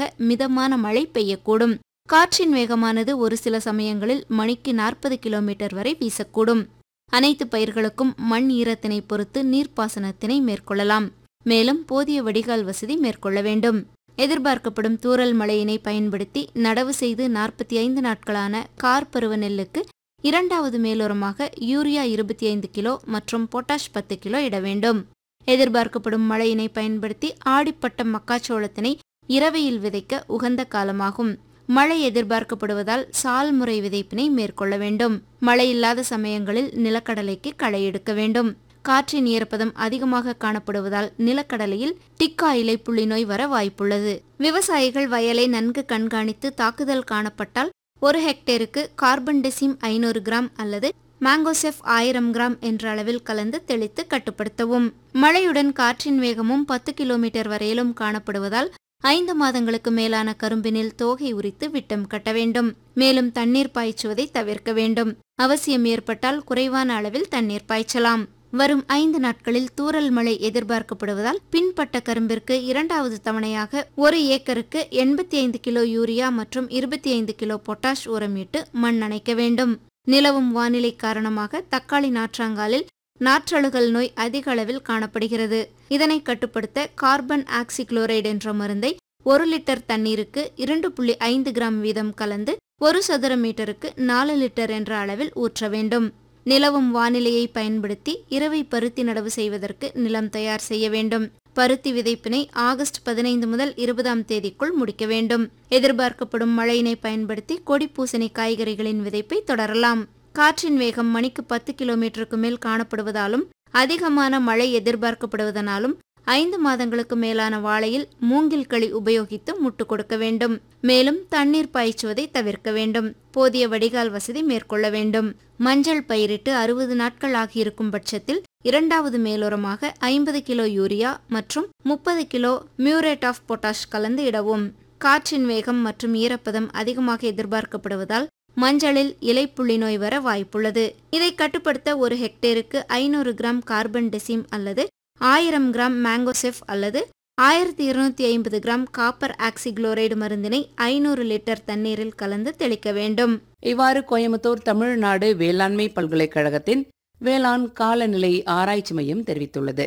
காரணமாக மிதமான மழை பெய்யக்கூடும் காற்றின் வேகமானது ஒரு சில சமயங்களில் மணிக்கு நாற்பது கிலோமீட்டர் வரை வீசக்கூடும் அனைத்து பயிர்களுக்கும் மண் ஈரத்தினை பொறுத்து நீர்ப்பாசனத்தினை மேற்கொள்ளலாம் மேலும் போதிய வடிகால் வசதி மேற்கொள்ள வேண்டும் எதிர்பார்க்கப்படும் தூறல் மழையினை பயன்படுத்தி நடவு செய்து நாற்பத்தி ஐந்து நாட்களான கார் பருவ நெல்லுக்கு இரண்டாவது மேலுரமாக யூரியா இருபத்தி ஐந்து கிலோ மற்றும் பொட்டாஷ் பத்து கிலோ இட வேண்டும் எதிர்பார்க்கப்படும் மழையினை பயன்படுத்தி ஆடிப்பட்ட மக்காச்சோளத்தினை இரவையில் விதைக்க உகந்த காலமாகும் மழை எதிர்பார்க்கப்படுவதால் சால் முறை விதைப்பினை மேற்கொள்ள வேண்டும் மழை இல்லாத சமயங்களில் நிலக்கடலைக்கு களை எடுக்க வேண்டும் காற்றின் ஈரப்பதம் அதிகமாக காணப்படுவதால் நிலக்கடலையில் டிக்கா இலை புள்ளி நோய் வர வாய்ப்புள்ளது விவசாயிகள் வயலை நன்கு கண்காணித்து தாக்குதல் காணப்பட்டால் ஒரு ஹெக்டேருக்கு கார்பன் டெசிம் ஐநூறு கிராம் அல்லது மேங்கோசெஃப் ஆயிரம் கிராம் என்ற அளவில் கலந்து தெளித்து கட்டுப்படுத்தவும் மழையுடன் காற்றின் வேகமும் பத்து கிலோமீட்டர் வரையிலும் காணப்படுவதால் ஐந்து மாதங்களுக்கு மேலான கரும்பினில் தோகை உரித்து விட்டம் கட்ட வேண்டும் மேலும் தண்ணீர் பாய்ச்சுவதை தவிர்க்க வேண்டும் அவசியம் ஏற்பட்டால் குறைவான அளவில் தண்ணீர் பாய்ச்சலாம் வரும் ஐந்து நாட்களில் தூறல் மழை எதிர்பார்க்கப்படுவதால் பின்பட்ட கரும்பிற்கு இரண்டாவது தவணையாக ஒரு ஏக்கருக்கு எண்பத்தி ஐந்து கிலோ யூரியா மற்றும் இருபத்தி ஐந்து கிலோ பொட்டாஷ் உரமிட்டு மண் அணைக்க வேண்டும் நிலவும் வானிலை காரணமாக தக்காளி நாற்றாங்காலில் நாற்றழுகல் நோய் அதிக அளவில் காணப்படுகிறது இதனை கட்டுப்படுத்த கார்பன் ஆக்சிக்ளோரைடு என்ற மருந்தை ஒரு லிட்டர் தண்ணீருக்கு இரண்டு புள்ளி ஐந்து கிராம் வீதம் கலந்து ஒரு சதுர மீட்டருக்கு நாலு லிட்டர் என்ற அளவில் ஊற்ற வேண்டும் நிலவும் வானிலையை பயன்படுத்தி இரவை பருத்தி நடவு செய்வதற்கு நிலம் தயார் செய்ய வேண்டும் பருத்தி விதைப்பினை ஆகஸ்ட் பதினைந்து முதல் இருபதாம் தேதிக்குள் முடிக்க வேண்டும் எதிர்பார்க்கப்படும் மழையினை பயன்படுத்தி கொடி பூசணி காய்கறிகளின் விதைப்பை தொடரலாம் காற்றின் வேகம் மணிக்கு பத்து கிலோமீட்டருக்கு மேல் காணப்படுவதாலும் அதிகமான மழை எதிர்பார்க்கப்படுவதனாலும் ஐந்து மாதங்களுக்கு மேலான வாழையில் மூங்கில் களி உபயோகித்து முட்டு கொடுக்க வேண்டும் மேலும் தண்ணீர் பாய்ச்சுவதை தவிர்க்க வேண்டும் போதிய வடிகால் வசதி மேற்கொள்ள வேண்டும் மஞ்சள் பயிரிட்டு அறுபது நாட்கள் ஆகியிருக்கும் பட்சத்தில் இரண்டாவது மேலுரமாக ஐம்பது கிலோ யூரியா மற்றும் முப்பது கிலோ மியூரேட் ஆஃப் பொட்டாஷ் கலந்து இடவும் காற்றின் வேகம் மற்றும் ஈரப்பதம் அதிகமாக எதிர்பார்க்கப்படுவதால் மஞ்சளில் இலைப்புள்ளி நோய் வர வாய்ப்புள்ளது இதை கட்டுப்படுத்த ஒரு ஹெக்டேருக்கு ஐநூறு கிராம் கார்பன் டெசிம் அல்லது ஆயிரம் கிராம் மேங்கோசெஃப் அல்லது ஆயிரத்தி இருநூத்தி ஐம்பது கிராம் காப்பர் ஆக்சிக்ளோரைடு மருந்தினை ஐநூறு லிட்டர் தண்ணீரில் கலந்து தெளிக்க வேண்டும் இவ்வாறு கோயம்புத்தூர் தமிழ்நாடு வேளாண்மை பல்கலைக்கழகத்தின் வேளாண் காலநிலை ஆராய்ச்சி மையம் தெரிவித்துள்ளது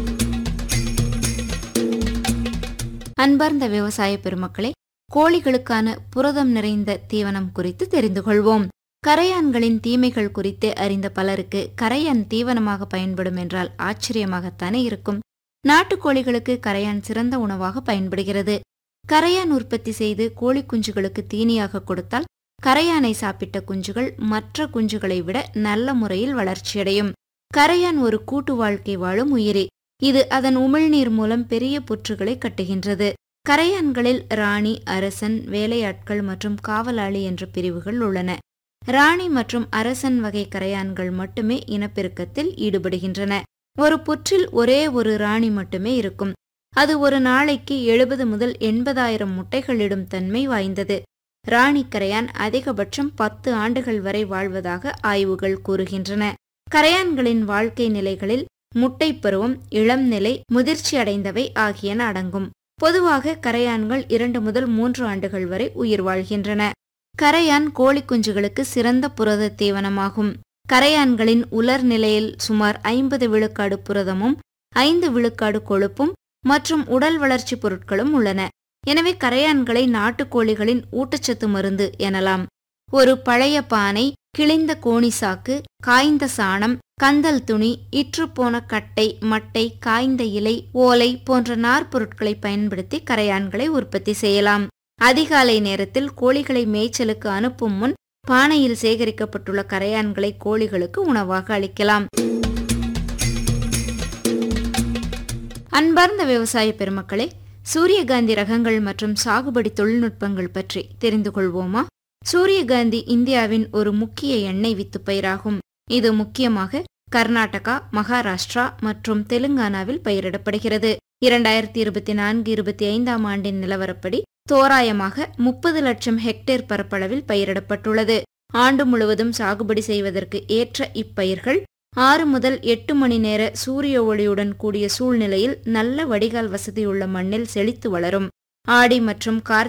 அன்பார்ந்த விவசாய பெருமக்களே கோழிகளுக்கான புரதம் நிறைந்த தீவனம் குறித்து தெரிந்து கொள்வோம் கரையான்களின் தீமைகள் குறித்து அறிந்த பலருக்கு கரையான் தீவனமாக பயன்படும் என்றால் ஆச்சரியமாகத்தானே இருக்கும் நாட்டுக்கோழிகளுக்கு கரையான் சிறந்த உணவாக பயன்படுகிறது கரையான் உற்பத்தி செய்து கோழி குஞ்சுகளுக்கு தீனியாக கொடுத்தால் கரையானை சாப்பிட்ட குஞ்சுகள் மற்ற குஞ்சுகளை விட நல்ல முறையில் வளர்ச்சியடையும் கரையான் ஒரு கூட்டு வாழ்க்கை வாழும் உயிரி இது அதன் உமிழ்நீர் மூலம் பெரிய புற்றுகளை கட்டுகின்றது கரையான்களில் ராணி அரசன் வேலையாட்கள் மற்றும் காவலாளி என்ற பிரிவுகள் உள்ளன ராணி மற்றும் அரசன் வகை கரையான்கள் மட்டுமே இனப்பெருக்கத்தில் ஈடுபடுகின்றன ஒரு புற்றில் ஒரே ஒரு ராணி மட்டுமே இருக்கும் அது ஒரு நாளைக்கு எழுபது முதல் எண்பதாயிரம் முட்டைகளிடும் தன்மை வாய்ந்தது ராணி கரையான் அதிகபட்சம் பத்து ஆண்டுகள் வரை வாழ்வதாக ஆய்வுகள் கூறுகின்றன கரையான்களின் வாழ்க்கை நிலைகளில் முட்டை பருவம் இளம் நிலை முதிர்ச்சி அடைந்தவை ஆகியன அடங்கும் பொதுவாக கரையான்கள் இரண்டு முதல் மூன்று ஆண்டுகள் வரை உயிர் வாழ்கின்றன கரையான் கோழி குஞ்சுகளுக்கு சிறந்த புரத தீவனமாகும் கரையான்களின் உலர் நிலையில் சுமார் ஐம்பது விழுக்காடு புரதமும் ஐந்து விழுக்காடு கொழுப்பும் மற்றும் உடல் வளர்ச்சி பொருட்களும் உள்ளன எனவே கரையான்களை நாட்டுக்கோழிகளின் ஊட்டச்சத்து மருந்து எனலாம் ஒரு பழைய பானை கிழிந்த கோணி சாக்கு காய்ந்த சாணம் கந்தல் துணி இற்றுப்போன கட்டை மட்டை காய்ந்த இலை ஓலை போன்ற நார்ப்பொருட்களை பயன்படுத்தி கரையான்களை உற்பத்தி செய்யலாம் அதிகாலை நேரத்தில் கோழிகளை மேய்ச்சலுக்கு அனுப்பும் முன் பானையில் சேகரிக்கப்பட்டுள்ள கரையான்களை கோழிகளுக்கு உணவாக அளிக்கலாம் அன்பார்ந்த விவசாய பெருமக்களே சூரியகாந்தி ரகங்கள் மற்றும் சாகுபடி தொழில்நுட்பங்கள் பற்றி தெரிந்து கொள்வோமா சூரியகாந்தி இந்தியாவின் ஒரு முக்கிய எண்ணெய் வித்து பயிராகும் இது முக்கியமாக கர்நாடகா மகாராஷ்டிரா மற்றும் தெலுங்கானாவில் பயிரிடப்படுகிறது இரண்டாயிரத்தி இருபத்தி நான்கு இருபத்தி ஐந்தாம் ஆண்டின் நிலவரப்படி தோராயமாக முப்பது லட்சம் ஹெக்டேர் பரப்பளவில் பயிரிடப்பட்டுள்ளது ஆண்டு முழுவதும் சாகுபடி செய்வதற்கு ஏற்ற இப்பயிர்கள் ஆறு முதல் எட்டு மணி நேர சூரிய ஒளியுடன் கூடிய சூழ்நிலையில் நல்ல வடிகால் வசதியுள்ள மண்ணில் செழித்து வளரும் ஆடி மற்றும் கார்த்திகை